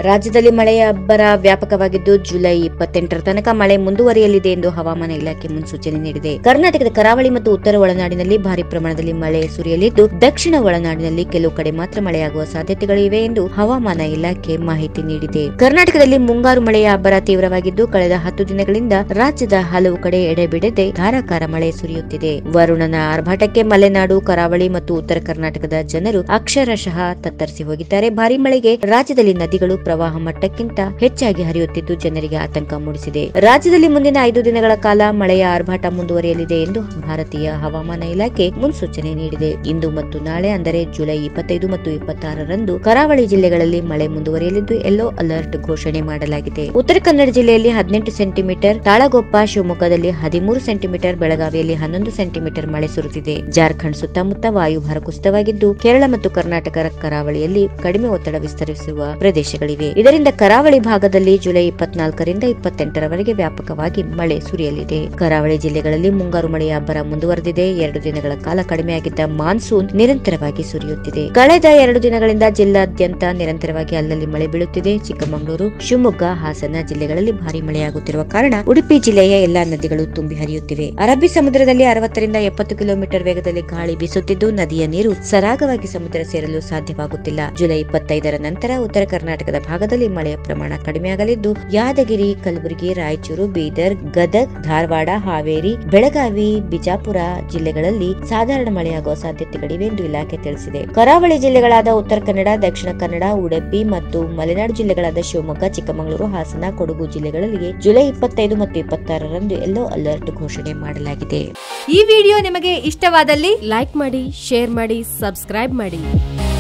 ರಾಜ್ಯದಲ್ಲಿ ಮಳೆಯ ಅಬ್ಬರ ವ್ಯಾಪಕವಾಗಿದ್ದು ಜುಲೈ ಇಪ್ಪತ್ತೆಂಟರ ತನಕ ಮಳೆ ಮುಂದುವರಿಯಲಿದೆ ಎಂದು ಹವಾಮಾನ ಇಲಾಖೆ ಮುನ್ಸೂಚನೆ ನೀಡಿದೆ ಕರ್ನಾಟಕದ ಕರಾವಳಿ ಮತ್ತು ಉತ್ತರ ಒಳನಾಡಿನಲ್ಲಿ ಭಾರಿ ಪ್ರಮಾಣದಲ್ಲಿ ಮಳೆ ಸುರಿಯಲಿದ್ದು ದಕ್ಷಿಣ ಒಳನಾಡಿನಲ್ಲಿ ಕೆಲವು ಕಡೆ ಮಾತ್ರ ಮಳೆಯಾಗುವ ಸಾಧ್ಯತೆಗಳಿವೆ ಎಂದು ಹವಾಮಾನ ಇಲಾಖೆ ಮಾಹಿತಿ ನೀಡಿದೆ ಕರ್ನಾಟಕದಲ್ಲಿ ಮುಂಗಾರು ಮಳೆಯ ಅಬ್ಬರ ತೀವ್ರವಾಗಿದ್ದು ಕಳೆದ ಹತ್ತು ದಿನಗಳಿಂದ ರಾಜ್ಯದ ಹಲವು ಕಡೆ ಎಡೆಬಿಡದೆ ಧಾರಾಕಾರ ಮಳೆ ಸುರಿಯುತ್ತಿದೆ ವರುಣನ ಆರ್ಭಟಕ್ಕೆ ಮಲೆನಾಡು ಕರಾವಳಿ ಮತ್ತು ಉತ್ತರ ಕರ್ನಾಟಕದ ಜನರು ಅಕ್ಷರಶಃ ತತ್ತರಿಸಿ ಹೋಗಿದ್ದಾರೆ ಭಾರಿ ಮಳೆಗೆ ರಾಜ್ಯದಲ್ಲಿ ನದಿಗಳು ಪ್ರವಾಹ ಮಟ್ಟಕ್ಕಿಂತ ಹೆಚ್ಚಾಗಿ ಹರಿಯುತ್ತಿದ್ದು ಜನರಿಗೆ ಆತಂಕ ಮೂಡಿಸಿದೆ ರಾಜ್ಯದಲ್ಲಿ ಮುಂದಿನ ಐದು ದಿನಗಳ ಕಾಲ ಮಳೆಯ ಆರ್ಭಟ ಮುಂದುವರಿಯಲಿದೆ ಎಂದು ಭಾರತೀಯ ಹವಾಮಾನ ಇಲಾಖೆ ಮುನ್ಸೂಚನೆ ನೀಡಿದೆ ಇಂದು ಮತ್ತು ನಾಳೆ ಅಂದರೆ ಜುಲೈ ಇಪ್ಪತ್ತೈದು ಮತ್ತು ಇಪ್ಪತ್ತಾರರಂದು ಕರಾವಳಿ ಜಿಲ್ಲೆಗಳಲ್ಲಿ ಮಳೆ ಮುಂದುವರಿಯಲಿದ್ದು ಯೆಲ್ಲೋ ಅಲರ್ಟ್ ಘೋಷಣೆ ಮಾಡಲಾಗಿದೆ ಉತ್ತರ ಕನ್ನಡ ಜಿಲ್ಲೆಯಲ್ಲಿ ಹದಿನೆಂಟು ಸೆಂಟಿಮೀಟರ್ ತಾಳಗೊಪ್ಪ ಶಿವಮೊಗ್ಗದಲ್ಲಿ ಹದಿಮೂರು ಸೆಂಟಿಮೀಟರ್ ಬೆಳಗಾವಿಯಲ್ಲಿ ಹನ್ನೊಂದು ಸೆಂಟಿಮೀಟರ್ ಮಳೆ ಸುರಿದಿದೆ ಜಾರ್ಖಂಡ್ ಸುತ್ತಮುತ್ತ ವಾಯುಭಾರ ಕುಸಿತವಾಗಿದ್ದು ಕೇರಳ ಮತ್ತು ಕರ್ನಾಟಕ ಕರಾವಳಿಯಲ್ಲಿ ಕಡಿಮೆ ಒತ್ತಡ ವಿಸ್ತರಿಸುವ ಪ್ರದೇಶಗಳಿವೆ ಇದರಿಂದ ಕರಾವಳಿ ಭಾಗದಲ್ಲಿ ಜುಲೈ ಇಪ್ಪತ್ನಾಲ್ಕರಿಂದ ಇಪ್ಪತ್ತೆಂಟರವರೆಗೆ ವ್ಯಾಪಕವಾಗಿ ಮಳೆ ಸುರಿಯಲಿದೆ ಕರಾವಳಿ ಜಿಲ್ಲೆಗಳಲ್ಲಿ ಮುಂಗಾರು ಮಳೆಯ ಅಬ್ಬರ ಮುಂದುವರೆದಿದೆ ಎರಡು ದಿನಗಳ ಕಾಲ ಕಡಿಮೆಯಾಗಿದ್ದ ಮಾನ್ಸೂನ್ ನಿರಂತರವಾಗಿ ಸುರಿಯುತ್ತಿದೆ ಕಳೆದ ಎರಡು ದಿನಗಳಿಂದ ಜಿಲ್ಲಾದ್ಯಂತ ನಿರಂತರವಾಗಿ ಅಲ್ಲಲ್ಲಿ ಮಳೆ ಬೀಳುತ್ತಿದೆ ಚಿಕ್ಕಮಗಳೂರು ಶಿವಮೊಗ್ಗ ಹಾಸನ ಜಿಲ್ಲೆಗಳಲ್ಲಿ ಭಾರಿ ಮಳೆಯಾಗುತ್ತಿರುವ ಕಾರಣ ಉಡುಪಿ ಜಿಲ್ಲೆಯ ಎಲ್ಲಾ ನದಿಗಳು ತುಂಬಿ ಹರಿಯುತ್ತಿವೆ ಅರಬ್ಬಿ ಸಮುದ್ರದಲ್ಲಿ ಅರವತ್ತರಿಂದ ಎಪ್ಪತ್ತು ಕಿಲೋಮೀಟರ್ ವೇಗದಲ್ಲಿ ಗಾಳಿ ಬೀಸುತ್ತಿದ್ದು ನದಿಯ ನೀರು ಸರಾಗವಾಗಿ ಸಮುದ್ರ ಸೇರಲು ಸಾಧ್ಯವಾಗುತ್ತಿಲ್ಲ ಜುಲೈ ಇಪ್ಪತ್ತೈದರ ನಂತರ ಉತ್ತರ ಕರ್ನಾಟಕದ ಭಾಗದಲ್ಲಿ ಮಳೆಯ ಪ್ರಮಾಣ ಕಡಿಮೆಯಾಗಲಿದ್ದು ಯಾದಗಿರಿ ಕಲಬುರಗಿ ರಾಯಚೂರು ಬೀದರ್ ಗದಗ್ ಧಾರವಾಡ ಹಾವೇರಿ ಬೆಳಗಾವಿ ಬಿಜಾಪುರ ಜಿಲ್ಲೆಗಳಲ್ಲಿ ಸಾಧಾರಣ ಮಳೆಯಾಗುವ ಸಾಧ್ಯತೆಗಳಿವೆ ಎಂದು ಇಲಾಖೆ ತಿಳಿಸಿದೆ ಕರಾವಳಿ ಜಿಲ್ಲೆಗಳಾದ ಉತ್ತರ ಕನ್ನಡ ದಕ್ಷಿಣ ಕನ್ನಡ ಉಡುಪಿ ಮತ್ತು ಮಲೆನಾಡು ಜಿಲ್ಲೆಗಳಾದ ಶಿವಮೊಗ್ಗ ಚಿಕ್ಕಮಗಳೂರು ಹಾಸನ ಕೊಡಗು ಜಿಲ್ಲೆಗಳಲ್ಲಿ ಜುಲೈ ಇಪ್ಪತ್ತೈದು ಮತ್ತು ಇಪ್ಪತ್ತಾರರಂದು ಯೆಲ್ಲೋ ಅಲರ್ಟ್ ಘೋಷಣೆ ಮಾಡಲಾಗಿದೆ ಈ ವಿಡಿಯೋ ನಿಮಗೆ ಇಷ್ಟವಾದಲ್ಲಿ ಲೈಕ್ ಮಾಡಿ ಶೇರ್ ಮಾಡಿ ಸಬ್ಸ್ಕ್ರೈಬ್ ಮಾಡಿ